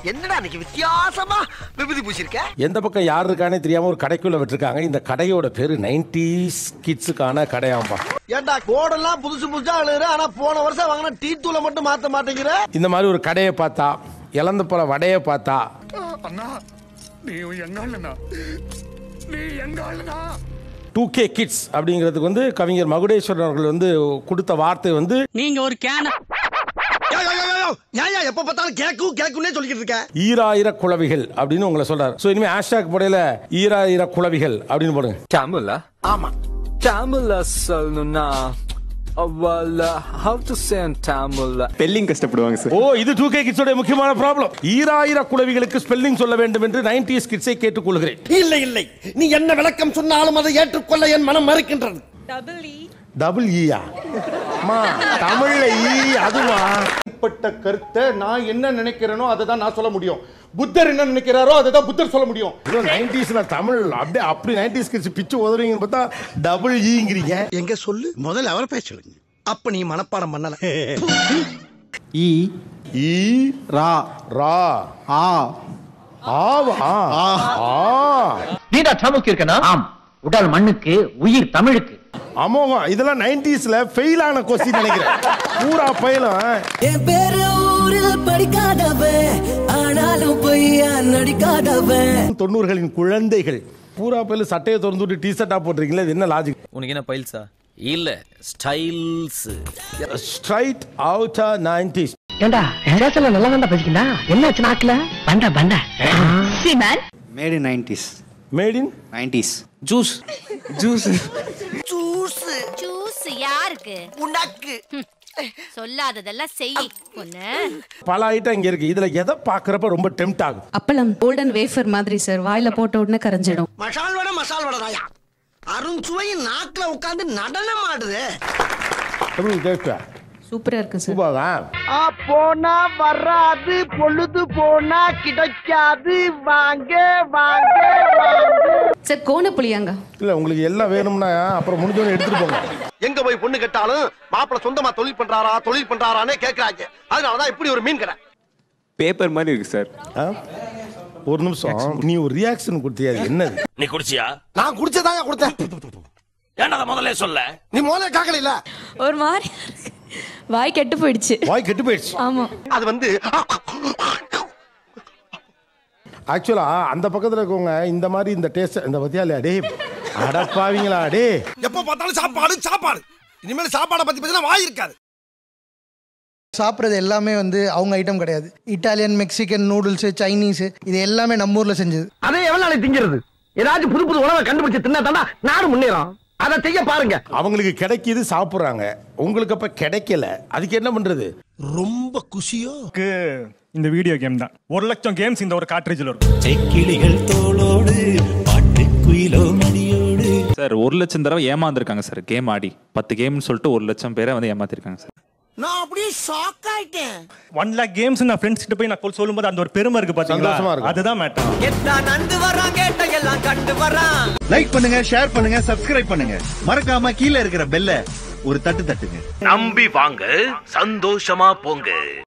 என்னடா இன்னைக்கு வித்தியாசமா விபூதி பூசிருக்க எந்த பக்கம் யார் இருக்கானே தெரியாம ஒரு கடைக்குள்ள விட்டுருக்காங்க இந்த கடையோட பேரு நைன்டிஸ் கிட்ஸுக்கான கடையாம்பா ஏன்டா கோடெல்லாம் புதுசு புதுசா எழுதுற ஆனா போன வருஷம் வாங்கின டீ தூளை மட்டும் மாத்த மாட்டேங்கிற இந்த மாதிரி ஒரு கடையை பார்த்தா இழந்த போல வடையை பார்த்தா அண்ணா நீ எங்க ஆளுனா நீ எங்க ஆளுனா டூ கே கிட்ஸ் அப்படிங்கிறதுக்கு வந்து கவிஞர் மகுடேஸ்வரன் அவர்கள் வந்து கொடுத்த வார்த்தை வந்து நீங்க ஒரு கேன ஏன் எப்ப பார்த்தாலும் கேக்கும் கேக்குன்னே சொல்லிக்கிட்டு இருக்க ஈராயிர குளவிகள் அப்படின்னு உங்களை சொல்றாரு ஸோ இனிமே ஹேஷ்டாக் போடையில ஈராயிர குளவிகள் அப்படின்னு போடுங்க தமிழா ஆமா தமிழ சொல்லணும்னா அவள how to say in Tamil spelling கஷ்டப்படுவாங்க சார் ஓ இது டூ கே கிட்ஸோட முக்கியமான ப்ராப்ளம் ஈராயிர குளவிகளுக்கு ஸ்பெல்லிங் சொல்ல வேண்டும் என்று நைன்டிஸ் கிட்ஸை கேட்டுக்கொள்கிறேன் இல்லை இல்லை நீ என்ன விளக்கம் சொன்னாலும் அதை ஏற்றுக்கொள்ள என் மனம் மறுக்கின்றது டபுள் ஈயா அம்மா தமிழ்ல ஈ அதுவா தனிப்பட்ட கருத்தை நான் என்ன நினைக்கிறேனோ அதை தான் நான் சொல்ல முடியும் புத்தர் என்ன நினைக்கிறாரோ அதை தான் புத்தர் சொல்ல முடியும் இதோ நைன்டிஸ்ல தமிழ் அப்படியே அப்படி நைன்டிஸ் கிட்ஸ் பிச்சு உதவிங்கன்னு பார்த்தா டபுள் ஈங்கிறீங்க எங்க சொல்லு முதல்ல அவரை பேச சொல்லுங்க அப்ப நீ மனப்பாடம் பண்ணல இ ஈ ரா ரா ஆ ஆவா ஆ நீடா சமுக்கு இருக்கனா ஆம் உடல் மண்ணுக்கு உயிர் தமிழுக்கு அமோகம் இதெல்லாம் நைன்டிஸ்ல ஃபெயில் ஆன கொஸ்டின் நினைக்கிறேன் பூரா பயிலும் என் பேரு ஊரில் படிக்காதவன் ஆனாலும் பொய்யா நடிக்காதவன் தொண்ணூறுகளின் குழந்தைகள் பூரா பயில சட்டையை திறந்து விட்டு டி ஷர்ட்டா போட்டிருக்கீங்களா இது என்ன லாஜிக் உனக்கு என்ன பைல்ஸா இல்ல ஸ்டைல்ஸ் ஸ்ட்ரைட் அவுட் நைன்டிஸ் ஏண்டா ஸ்டேஷன்ல நல்லா தான் பேசிக்கிட்டா என்னாச்சு நாக்குல பண்டா பண்டா Seeman made in nineties made in nineties juice juice juice juice யாருக்கு உனக்கு சொல்லாததெல்லாம் செய் பொண்ணு பல ஐட்டம் இங்க இருக்கு இதுல எதை பாக்குறப்ப ரொம்ப டெம்ட் ஆகும் அப்பளம் கோல்டன் வேஃபர் மாதிரி சார் வாயில போட்ட உடனே கரைஞ்சிடும் மசால் வடை மசால் வடை ராயா அருண்சுவையின் நாக்குல உட்கார்ந்து நடனம் ஆடுது எப்படி கேட்க சூப்பரா இருக்கு சார் சூப்பாவா போனா வராது பொழுது போனா கிடைக்காது வாங்க வாங்க சார் கோண புளியாங்க இல்ல உங்களுக்கு எல்லாம் வேணும்னா அப்புறம் முடிஞ்சவங்க எடுத்துட்டு போங்க எங்க போய் பொண்ணு கேட்டாலும் மாப்பிள சொந்தமா தொழில் பண்றாரா தொழில் பண்றாரானே கேக்குறாங்க அதனாலதான் இப்படி ஒரு மீன் கடை பேப்பர் மாதிரி இருக்கு சார் ஆ? ஒரு நிமிஷம் நீ ஒரு ரியாக்ஷன் கொடுத்தியா அது என்னது நீ குடிச்சியா நான் குடிச்சதாங்க கொடுத்தேன் ஏன்டா அதை முதல்ல சொல்ல நீ முதல்ல காக்கல இல்ல ஒரு மாதிரி வாய் கெட்டு போயிடுச்சு வாய் கெட்டு போயிடுச்சு ஆமா அது வந்து ஆக்சுவலா அந்த பக்கத்துல இருக்கவங்க இந்த மாதிரி இந்த டேஸ்ட் இந்த பத்தியா இல்லையா டே அடப்பாவீங்களா டே எப்ப பார்த்தாலும் சாப்பாடு சாப்பாடு இனிமேல் சாப்பாடை பத்தி பேசினா வாய் இருக்காது சாப்பிட்றது எல்லாமே வந்து அவங்க ஐட்டம் கிடையாது இட்டாலியன் மெக்சிகன் நூடுல்ஸ் சைனீஸ் இது எல்லாமே நம்ம ஊர்ல செஞ்சது அதே எவ்வளவு நாளைக்கு திங்கிறது ஏதாச்சும் புது புது உணவை கண்டுபிடிச்சு தின்னா தானே நாடு முன்னேறும் அதை செய்ய பாருங்க அவங்களுக்கு கிடைக்கிது சாப்பிடுறாங்க உங்களுக்கு அப்ப கிடைக்கல அதுக்கு என்ன பண்றது ரொம்ப குஷியோ இந்த வீடியோ கேம் தான் ஒரு லட்சம் கேம்ஸ் இந்த ஒரு காட்ரேஜில் இருக்கும் கிளிகள் தோளோடு பாட்டு குயிலோ மணியோடு சார் ஒரு லட்சம் தடவை ஏமாந்துருக்காங்க சார் கேம் ஆடி பத்து கேம்னு சொல்லிட்டு ஒரு லட்சம் பேரை வந்து ஏமாத்திருக்காங்க சார் நான் அப்படியே ஷாக் ஆயிட்டேன் ஒன் லேக் கேம்ஸ் நான் ஃப்ரெண்ட்ஸ் கிட்ட போய் நான் சொல்லும்போது அந்த ஒரு பெருமை இருக்கு சந்தோஷமா பாத்தீங்களா இருக்கும். அதுதான் மேட்டர் எத்தா நண்டு வரான் கேட்ட எல்லாம் கண்டு வரான் லைக் பண்ணுங்க ஷேர் பண்ணுங்க சப்ஸ்கிரைப் பண்ணுங்க மறக்காம கீழே இருக்கிற பெல்ல ஒரு தட்டு தட்டுங்க நம்பி வாங்க சந்தோஷமா போங்க